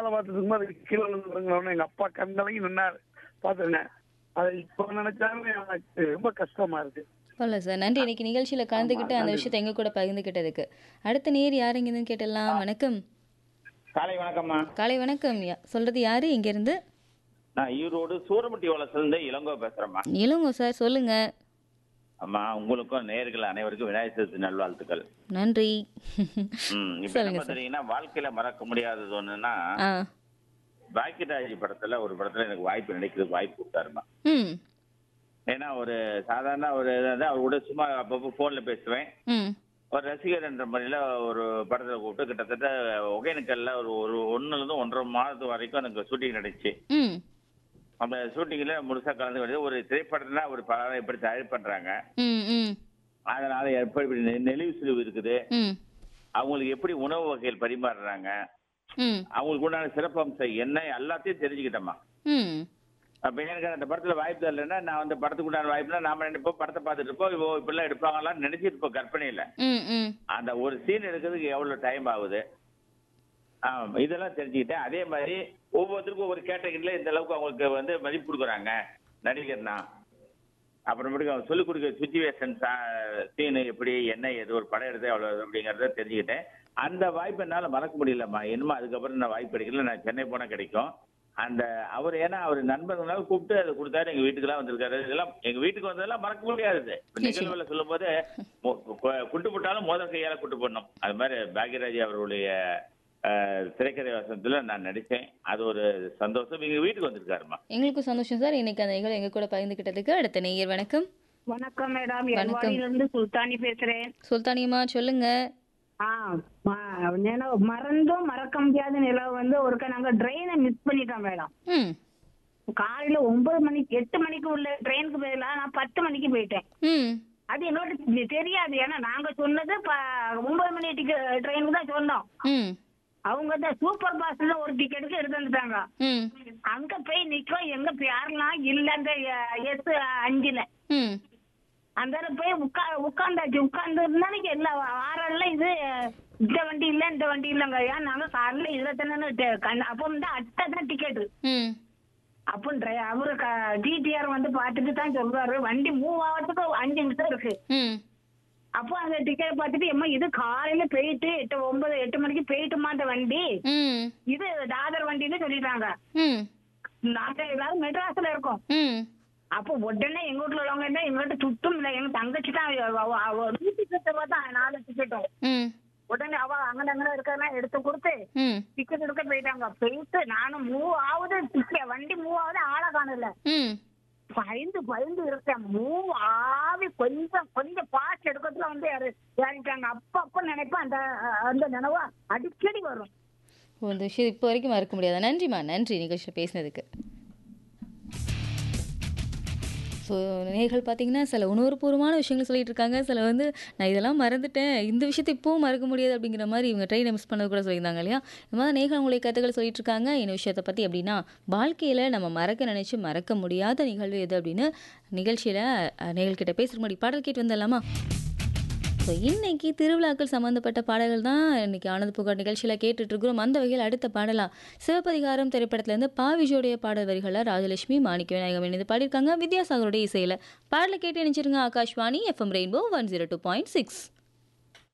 வேலை பார்த்துட்டு இருக்கும்போது கீழே விழுந்துருங்களோன்னு எங்க அப்பா கண்கலங்கி நின்னாரு பாத்துருங்க அதை இப்போ நினைச்சாலும் எனக்கு ரொம்ப கஷ்டமா இருக்கு பரவாயில்ல சார் நன்றி இன்னைக்கு நிகழ்ச்சியில் கலந்துக்கிட்டு அந்த விஷயத்தை எங்க கூட பகிர்ந்துக்கிட்டதுக்கு அடுத்த நேர் யார் இங்கேருந்து கேட்டலாம் வணக்கம் காலை வணக்கம்மா காலை வணக்கம் யா- சொல்றது யாரு இங்கேருந்து நான் ஈரோடு சூரமுட்டி வளசிலிருந்து இளங்கோ பேசுறேம்மா இளங்கோ சார் சொல்லுங்க அம்மா உங்களுக்கும் நேர்கள் அனைவருக்கும் விநாயகர் சதுர்த்தி நல்வாழ்த்துக்கள் நன்றி ம் இப்ப சொல்லுங்க என்ன சார் பாத்தீங்கன்னா வாழ்க்கையில மறக்க முடியாதது ஒண்ணுன்னா ஆ பாக்கியராஜ் படத்துல ஒரு படத்துல எனக்கு வாய்ப்பு நடிக்கிறதுக்கு வாய்ப்பு கொடுத்தாருமா ம் ஏன்னா ஒரு சாதாரண ஒரு இதாவது அவர் கூட சும்மா அப்பப்போ போன்ல பேசுவேன் ம் ஒரு ரசிகர் என்ற முறையில ஒரு படத்துல கூப்பிட்டு கிட்டத்தட்ட ஒகேனக்கல்ல ஒரு ஒரு ஒண்ணுல இருந்து ஒன்றரை மாதத்து வரைக்கும் எனக்கு ஷூட்டிங் நடந்துச்சு ம் அந்த ஷூட்டிங்ல முழுசா கலந்து கொண்டு ஒரு திரைப்படத்துல ஒரு படம் எப்படி தயார் பண்றாங்க ம் ம் அதனால எப்படி இப்படி நெ- நெளிவு சுழிவு இருக்குது ம் அவங்களுக்கு எப்படி உணவு வகைகள் பரிமாறுறாங்க ம் அவங்களுக்கு உண்டான சிறப்பம்சம் என்ன எல்லாத்தையும் தெரிஞ்சுக்கிட்டோமா ம் அப்ப எனக்கு அந்த படத்துல வாய்ப்பு தரலன்னா நான் அந்த படத்துக்கு உண்டான வாய்ப்புனா நாம நினைப்போம் படத்தை பார்த்துட்டு இருப்போம் இவோ இப்படிலாம் எடுப்பாங்களான்னு நினைச்சிட்டு இருப்போம் கற்பனையில ம் ம் அந்த ஒரு சீன் எடுக்கிறதுக்கு எவ்வளவு டைம் ஆகுது ஆமா, இதெல்லாம் தெரிஞ்சுக்கிட்டேன் அதே மாதிரி ஒவ்வொருத்தருக்கும் ஒவ்வொரு கேட்டகரியில இந்த அளவுக்கு அவங்களுக்கு வந்து மதிப்பு கொடுக்குறாங்க நடிகர்னா அப்புறமேட்டுக்கு அவங்க சொல்லிக் கொடுக்குற சுச்சுவேஷன் சீனு எப்படி என்ன ஏது ஒரு படம் எடுத்து அவ்வளோ அப்படிங்கிறத தெரிஞ்சுக்கிட்டேன் அந்த வாய்ப்பு என்னால் மறக்க முடியலம்மா என்னமோ அதுக்கப்புறம் நான் வாய்ப்பு கிடைக்கல நான் சென்னை போனால் கிடைக்கும் அந்த அவர் ஏன்னா அவர் நண்பர்களால கூப்பிட்டு அதை கொடுத்தாரு எங்க வீட்டுக்கெல்லாம் வந்திருக்காரு இதெல்லாம் எங்க வீட்டுக்கு வந்ததெல்லாம் மறக்க முடியாது இப்ப நிகழ்வுல சொல்லும் போது குட்டு போட்டாலும் மோதல் கையால குட்டு போடணும் அது மாதிரி பாக்யராஜ் அவர்களுடைய அஹ், திரைக்கதை வசனத்துல நான் நடிச்சேன் அது ஒரு சந்தோஷம் எங்க வீட்டுக்கு வந்திருக்காருமா எங்களுக்கும் சந்தோஷம் சார் இன்னைக்கு அந்த நிகழ்வு எங்க கூட பகிர்ந்துக்கிட்டதுக்கு அடுத்த நேயர் வணக்கம் வணக்கம் மேடம் வணக்கம். எல்வாடியில இருந்து சுல்தானி பேசுறேன் சுல்தானியம்மா சொல்லுங்க ஆ ம- நினைவு மறந்தும் மறக்க முடியாத நிலவு வந்து ஒருக்க நாங்க ட்ரெயினை மிஸ் பண்ணிட்டோம் மேடம் ம் காலையில ஒன்பது மணிக்கு எட்டு மணிக்கு உள்ள ட்ரெயினுக்கு பதிலா நான் பத்து மணிக்கு போயிட்டேன் ம் அது எங்களுக்கு தெ- தெரியாது ஏன்னா நாங்க சொன்னது ப- ஒன்பது மணி டிக்கெட் ட்ரெயினுக்கு தான் சொன்னோம் ம் அவங்க தான் சூப்பர் பாஸ்ல ஒரு டிக்கெட்டுக்கு எடுத்து வந்துட்டாங்க ம் அங்க போய் நிக்கோம் எங்க பேரெல்லாம் இல்ல அந்த எஸ் அஞ்சுல ம் அந்த போய் உட்கா உட்காந்தாச்சு உட்கார்ந்து இருந்தாலும் எல்லா ஆறல்ல இது இந்த வண்டி இல்ல இந்த வண்டி இல்லங்க ஏன் நாங்க காலைல இதுல தானே அப்போ வந்து அட்டை தான் டிக்கெட் ம் அப்போ dri- அவரு டிடிஆர் வந்து பார்த்துட்டு தான் சொல்றாரு வண்டி மூவ் ஆகிறதுக்கு அஞ்சு நிமிஷம் இருக்கு ம் அப்போ அந்த டிக்கெட் பார்த்துட்டு எம்மா இது காலையில போயிட்டு எட்டு ஒன்பது எட்டு மணிக்கு போயிட்டுமா அந்த வண்டி ம் இது தாதர் வண்டின்னு சொல்லிட்டாங்க ம் நாங்க எல்லாரும் மெட்ராஸ்ல இருக்கோம் ம் அப்போ உடனே எங்க வீட்டுல உள்ளவங்க என்ன எங்கள்கிட்ட சுத்தம் இல்லை எங்க தங்கச்சி தான் அவ- அவ- அவ நூத்தி பத்து ரூபா தான் நாலு டிக்கெட்டும் ம் உடனே அவ அங்கே அங்கே இருக்கிறதெல்லாம் எடுத்து கொடுத்து ம் டிக்கெட் எடுக்க போயிட்டாங்க போயிட்டு நானும் மூவ் ஆகுது ticket- வண்டி மூவ் ஆகுது ஆளை காணல ம் பயந்து பயந்து இருக்கேன் மூவ் ஆவி கொஞ்சம் கொஞ்சம் பாஸ் எடுக்கிறதுல வந்து யாரு ஏறிட்டாங்க அப்ப அப்ப நினைப்பேன் அந்த அந்த நினைவு அடிக்கடி வரும் ஓ, இந்த விஷயம் இப்போ வரைக்கும் மறக்க முடியாது நன்றிம்மா நன்றி நிகழ்ச்சியில் பேசினதுக்கு ஸோ நேர்கள் பார்த்தீங்கன்னா சில உணர்வுபூர்வமான விஷயங்கள் சொல்லிட்டு இருக்காங்க சில வந்து நான் இதெல்லாம் மறந்துட்டேன் இந்த விஷயத்தை இப்போவும் மறக்க முடியாது அப்படிங்கிற மாதிரி இவங்க ட்ரெயினை மிஸ் பண்ணது கூட சொல்லியிருந்தாங்க இல்லையா இந்த மாதிரி நேர்கள் உங்களுடைய கருத்துக்கள் சொல்லிட்டு இருக்காங்க இந்த விஷயத்தை பற்றி அப்படின்னா வாழ்க்கையில் நம்ம மறக்க நினைச்சு மறக்க முடியாத நிகழ்வு எது அப்படின்னு நிகழ்ச்சியில் நேர்கள்கிட்ட பேசுகிற மாதிரி பாடல் கேட்டு வந்துடலாமா ஸோ இன்னைக்கு திருவிழாக்கள் சம்மந்தப்பட்ட பாடல்கள் தான் இன்னைக்கு ஆனந்த புகார் நிகழ்ச்சியில் கேட்டுட்டு இருக்கிறோம் அந்த வகையில் அடுத்த பாடலாம் சிவபதிகாரம் திரைப்படத்துலேருந்து பாவிஜோடைய பாடல் வரிகளில் ராஜலட்சுமி மாணிக்க விநாயகம் இணைந்து பாடியிருக்காங்க வித்யாசாகருடைய இசையில் பாடலை கேட்டு நினைச்சிருங்க Akashvani FM rainbow one zero two point six